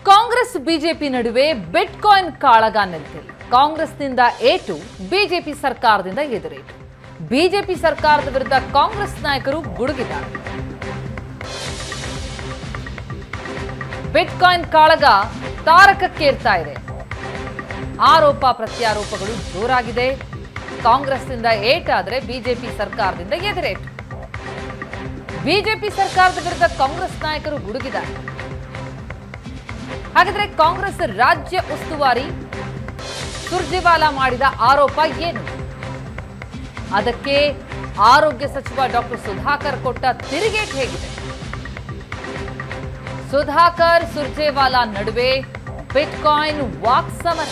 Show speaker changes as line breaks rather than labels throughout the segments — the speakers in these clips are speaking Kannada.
ಕಾಂಗ್ರೆಸ್ ಬಿಜೆಪಿ ನಡುವೆ ಬಿಟ್ಕಾಯಿನ್ ಕಾಳಗ ನಿಂತಿಲ್ಲ ಕಾಂಗ್ರೆಸ್ನಿಂದ ಏಟು ಬಿಜೆಪಿ ಸರ್ಕಾರದಿಂದ ಎದುರೇಟು ಬಿಜೆಪಿ ಸರ್ಕಾರದ ವಿರುದ್ಧ ಕಾಂಗ್ರೆಸ್ ನಾಯಕರು ಗುಡುಗಿದ್ದಾರೆ ಬಿಟ್ಕಾಯಿನ್ ಕಾಳಗ ತಾರಕಕ್ಕೇರ್ತಾ ಇದೆ ಆರೋಪ ಪ್ರತ್ಯಾರೋಪಗಳು ಜೋರಾಗಿದೆ ಕಾಂಗ್ರೆಸ್ನಿಂದ ಏಟಾದ್ರೆ ಬಿಜೆಪಿ ಸರ್ಕಾರದಿಂದ ಎದುರೇಟು ಬಿಜೆಪಿ ಸರ್ಕಾರದ ವಿರುದ್ಧ ಕಾಂಗ್ರೆಸ್ ನಾಯಕರು ಗುಡುಗಿದ್ದಾರೆ ಹಾಗಾದ್ರೆ ಕಾಂಗ್ರೆಸ್ ರಾಜ್ಯ ಉಸ್ತುವಾರಿ ಸುರ್ಜೇವಾಲಾ ಮಾಡಿದ ಆರೋಪ ಏನು ಅದಕ್ಕೆ ಆರೋಗ್ಯ ಸಚಿವ ಡಾಕ್ಟರ್ ಸುಧಾಕರ್ ಕೊಟ್ಟ ತಿರುಗೇಟ್ ಹೇಗಿದೆ ಸುಧಾಕರ್ ಸುರ್ಜೇವಾಲಾ ನಡುವೆ ಬಿಟ್ಕಾಯಿನ್ ವಾಕ್ ಸಮರ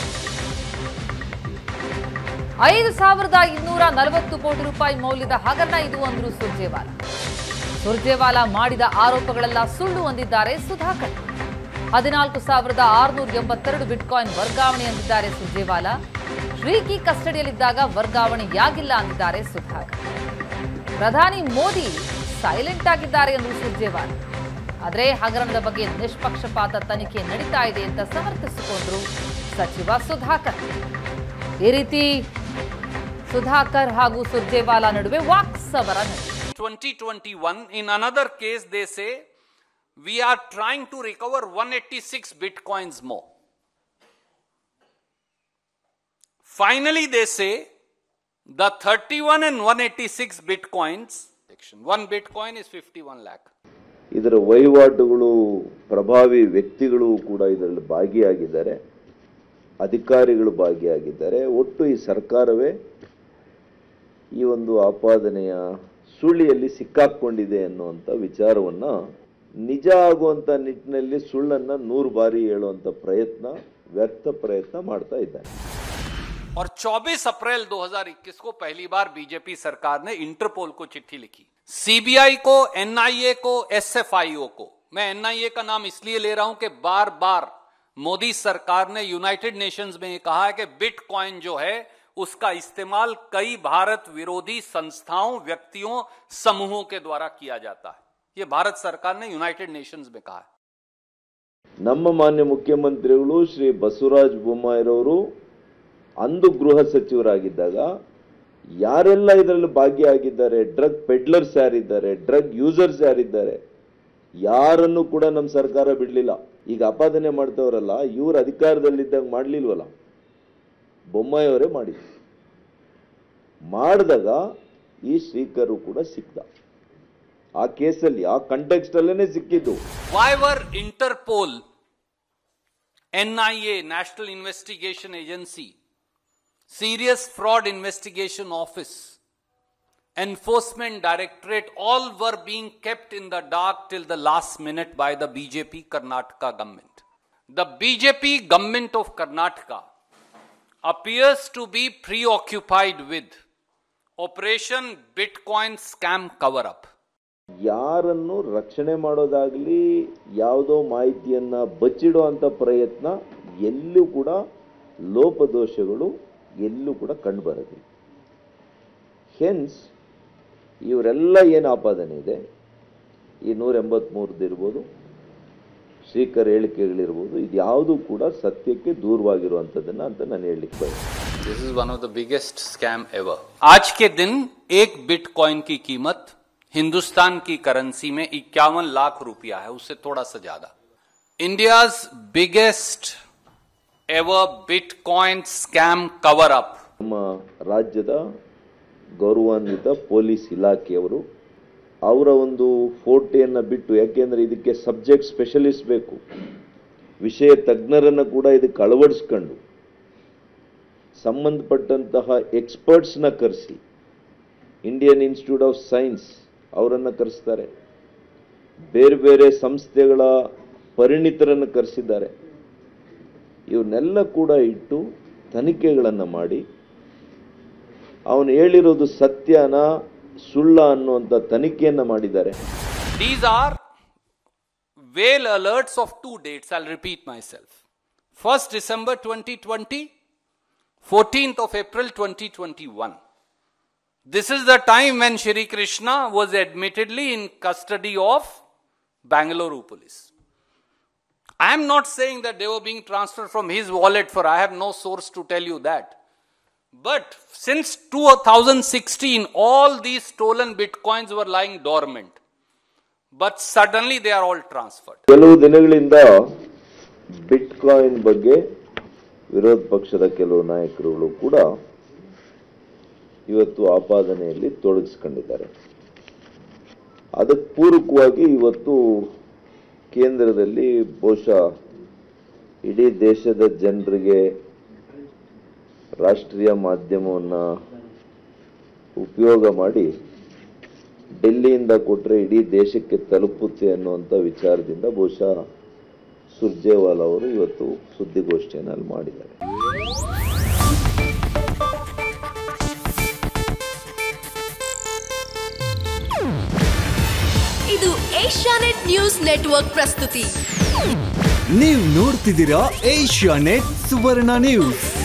ಐದು ಸಾವಿರದ ಇನ್ನೂರ ನಲವತ್ತು ಕೋಟಿ ರೂಪಾಯಿ ಮೌಲ್ಯದ ಹಗರಣ ಇದು ಅಂದ್ರು ಸುರ್ಜೇವಾಲಾ ಸುರ್ಜೇವಾಲಾ ಮಾಡಿದ ಆರೋಪಗಳೆಲ್ಲ ಸುಳ್ಳು ಅಂದಿದ್ದಾರೆ ಸುಧಾಕರ್ ಹದಿನಾಲ್ಕು ಸಾವಿರದ ಆರುನೂರ ಎಂಬತ್ತೆರಡು ಬಿಟ್ಕಾಯಿನ್ ವರ್ಗಾವಣೆ ಅಂದಿದ್ದಾರೆ ಸುರ್ಜೇವಾಲಾ ಶ್ರೀಕಿ ಕಸ್ಟಡಿಯಲ್ಲಿದ್ದಾಗ ವರ್ಗಾವಣೆಯಾಗಿಲ್ಲ ಅಂದಿದ್ದಾರೆ ಸುಧಾಕರ್ ಪ್ರಧಾನಿ ಮೋದಿ ಸೈಲೆಂಟ್ ಆಗಿದ್ದಾರೆ ಎಂದು ಸುರ್ಜೇವಾಲಾ ಆದರೆ ಹಗರಣದ ಬಗ್ಗೆ ನಿಷ್ಪಕ್ಷಪಾತ ತನಿಖೆ ನಡೀತಾ ಇದೆ ಅಂತ ಸಮರ್ಥಿಸಿಕೊಂಡ್ರು ಸಚಿವ ಸುಧಾಕರ್ ಈ ರೀತಿ ಸುಧಾಕರ್ ಹಾಗೂ ಸುರ್ಜೇವಾಲಾ ನಡುವೆ ವಾಕ್ ಸಮರ ನಡೆಯಿತು
2021 in another case they say we are trying to recover 186 bitcoins more finally they say the 31 and 186 bitcoins one bitcoin is 51 lakh
ಇದರ ವಹಿವಾಟುಗಳು ಪ್ರಭಾವಿ ವ್ಯಕ್ತಿಗಳು ಕೂಡ ಇದರಲ್ಲಿ ಭಾಗಿಯಾಗಿದ್ದಾರೆ ಅಧಿಕಾರಿಗಳು ಭಾಗಿಯಾಗಿದ್ದಾರೆ ಒಟ್ಟು ಈ ಸರ್ಕಾರವೇ ಈ ಒಂದು ಆಪಾದನೆಯ ಸುಳ್ಳಿಯಲ್ಲಿ ಸಿಕ್ಕಾಕೊಂಡಿದೆ ಅನ್ನುವಂಥ ವಿಚಾರವನ್ನು ನಿಜ ಆಗುವಂಥ ನಿಟ್ಟಿನಲ್ಲಿ ಸುಳ್ಳನ್ನು ನೂರು ಬಾರಿ ಹೇಳುವಂಥ ಪ್ರಯತ್ನ ವ್ಯರ್ಥ ಪ್ರಯತ್ನ ಮಾಡ್ತಾ ಇದ್ದಾರೆ
और 24 अप्रैल 2021 को पहली बार बीजेपी सरकार ने इंटरपोल को चिट्ठी लिखी सीबीआई को एनआईए को एसएफआईओ को मैं एनआईए का नाम इसलिए ले रहा हूं कि बार बार मोदी सरकार ने यूनाइटेड नेशंस में ये कहा है कि बिटकॉइन जो है उसका इस्तेमाल कई भारत विरोधी संस्थाओं व्यक्तियों समूहों के द्वारा किया जाता है ये भारत सरकार ने यूनाइटेड नेशंस में कहा है
ನಮ್ಮ ಮಾನ್ಯ ಮುಖ್ಯಮಂತ್ರಿಗಳು ಶ್ರೀ ಬಸವರಾಜ ಬೊಮ್ಮಾಯಿರವರು ಅಂದು ಗೃಹ ಸಚಿವರಾಗಿದ್ದಾಗ ಯಾರೆಲ್ಲ ಇದರಲ್ಲಿ ಭಾಗಿಯಾಗಿದ್ದಾರೆ ಡ್ರಗ್ ಪೆಡ್ಲರ್ಸ್ ಯಾರಿದ್ದಾರೆ ಡ್ರಗ್ ಯೂಸರ್ಸ್ ಯಾರಿದ್ದಾರೆ ಯಾರನ್ನು ಕೂಡ ನಮ್ಮ ಸರ್ಕಾರ ಬಿಡಲಿಲ್ಲ ಈಗ ಅಪಾದನೆ ಮಾಡ್ತವ್ರಲ್ಲ ಇವ್ರು ಅಧಿಕಾರದಲ್ಲಿದ್ದಾಗ ಮಾಡಲಿಲ್ವಲ್ಲ ಬೊಮ್ಮಾಯಿಯವರೇ ಮಾಡಿದ್ರು ಮಾಡಿದಾಗ ಈ ಶ್ರೀಕರು ಕೂಡ ಸಿಕ್ದ ಆ ಕೇಸಲ್ಲಿ ಆ ಕಂಟೆಕ್ಸ್ಟ್ ಅಲ್ಲೇನೆ ಸಿಕ್ಕಿದ್ದು
Why were Interpol, NIA, National Investigation Agency, Serious Fraud Investigation Office, Enforcement Directorate, all were being kept in the dark till the last minute by the BJP Karnataka government. The BJP government of Karnataka appears to be preoccupied with Operation Bitcoin Scam Cover Up.
ಯಾರನ್ನು ರಕ್ಷಣೆ ಮಾಡೋದಾಗ್ಲಿ ಯಾವುದೋ ಮಾಹಿತಿಯನ್ನ ಬಚ್ಚಿಡುವಂಥ ಪ್ರಯತ್ನ ಎಲ್ಲೂ ಕೂಡ ಲೋಪದೋಷಗಳು ಎಲ್ಲೂ ಕೂಡ ಕಂಡುಬರೋದಿಲ್ಲ ಹೆನ್ಸ್ ಇವರೆಲ್ಲ ಏನು ಆಪಾದನೆ ಇದೆ ಈ ನೂರ ಎಂಬತ್ಮೂರದಿರ್ಬೋದು ಶ್ರೀಕರ್ ಹೇಳಿಕೆಗಳಿರ್ಬೋದು ಇದು ಯಾವುದೂ ಕೂಡ ಸತ್ಯಕ್ಕೆ ದೂರವಾಗಿರುವಂಥದ್ದನ್ನ ಅಂತ ನಾನು ಹೇಳಲಿಕ್ಕೆ ಬಯಸ್ತೇನೆ
this is one of the biggest scam ever आज के दिन एक बिटकॉइन की कीमत हिंदुस्तान की करेंसी में इक्यावन लाख रुपया है उससे थोड़ा सा ज्यादा India's biggest ever bitcoin scam cover up
ನಮ್ಮ ರಾಜ್ಯದ ಗೌರವಾನ್ವಿತ ಪೊಲೀಸ್ ಇಲಾಖೆಯವರು ಅವರ ಒಂದು ಫೋಟೆಯನ್ನು ಬಿಟ್ಟು ಯಾಕೆಂದರೆ ಇದಕ್ಕೆ ಸಬ್ಜೆಕ್ಟ್ ಸ್ಪೆಷಲಿಸ್ಟ್ ಬೇಕು ವಿಷಯ ತಜ್ಞರನ್ನು ಕೂಡ ಇದಕ್ಕೆ ಅಳವಡಿಸ್ಕೊಂಡು ಸಂಬಂಧಪಟ್ಟಂತಹ ಎಕ್ಸ್ಪರ್ಟ್ಸ್ನ ಕರೆಸಿ ಇಂಡಿಯನ್ ಇನ್ಸ್ಟಿಟ್ಯೂಟ್ ಆಫ್ ಸೈನ್ಸ್ ಅವರನ್ನು ಕರೆಸ್ತಾರೆ ಬೇರೆ ಬೇರೆ ಸಂಸ್ಥೆಗಳ ಪರಿಣಿತರನ್ನು ಕರೆಸಿದ್ದಾರೆ ಇವನ್ನೆಲ್ಲ ಕೂಡ ಇಟ್ಟು ತನಿಖೆಗಳನ್ನು ಮಾಡಿ ಅವನು ಹೇಳಿರೋದು ಸತ್ಯನ ಸುಳ್ಳ ಅನ್ನುವಂಥ ತನಿಖೆಯನ್ನು ಮಾಡಿದ್ದಾರೆ
These are whale alerts of two dates. I'll repeat myself. 1st December 2020, 14th of April 2021. This is the time when Shri Krishna was admittedly in custody of Bangalore police. I am not saying that they were being transferred from his wallet, for I have no source to tell you that. But since 2016, all these stolen bitcoins were lying dormant. But suddenly they are all transferred.
ಕೆಲವು ದಿನಗಳಿಂದ ಬಿಟ್ಕಾಯಿನ್ ಬಗ್ಗೆ ವಿರೋಧ ಪಕ್ಷದ ಕೆಲವು ನಾಯಕರುಗಳು ಕೂಡ ಇವತ್ತು ಆಪಾದನೆಯಲ್ಲಿ ತೊಡಗಿಸ್ಕೊಂಡಿದ್ದಾರೆ ಅದಕ್ಕೆ ಪೂರಕವಾಗಿ ಇವತ್ತು ಕೇಂದ್ರದಲ್ಲಿ ಬಹುಶಃ ಇಡೀ ದೇಶದ ಜನರಿಗೆ ರಾಷ್ಟ್ರೀಯ ಮಾಧ್ಯಮವನ್ನು ಉಪಯೋಗ ಮಾಡಿ ಡೆಲ್ಲಿಯಿಂದ ಕೊಟ್ಟರೆ ಇಡೀ ದೇಶಕ್ಕೆ ತಲುಪುತ್ತೆ ಅನ್ನುವಂಥ ವಿಚಾರದಿಂದ ಬಹುಶಃ ಸುರ್ಜೇವಾಲಾ ಅವರು ಇವತ್ತು ಸುದ್ದಿಗೋಷ್ಠಿಯನ್ನು ಅಲ್ಲಿ ಮಾಡಿದ್ದಾರೆ
ಇದು ಏಷ್ಯಾನೆಟ್ ನ್ಯೂಸ್ ನೆಟ್ವರ್ಕ್ ಪ್ರಸ್ತುತಿ
ನೀವು ನೋಡ್ತಿದ್ದೀರಾ ಏಷ್ಯಾ ನೆಟ್ ಸುವರ್ಣ ನ್ಯೂಸ್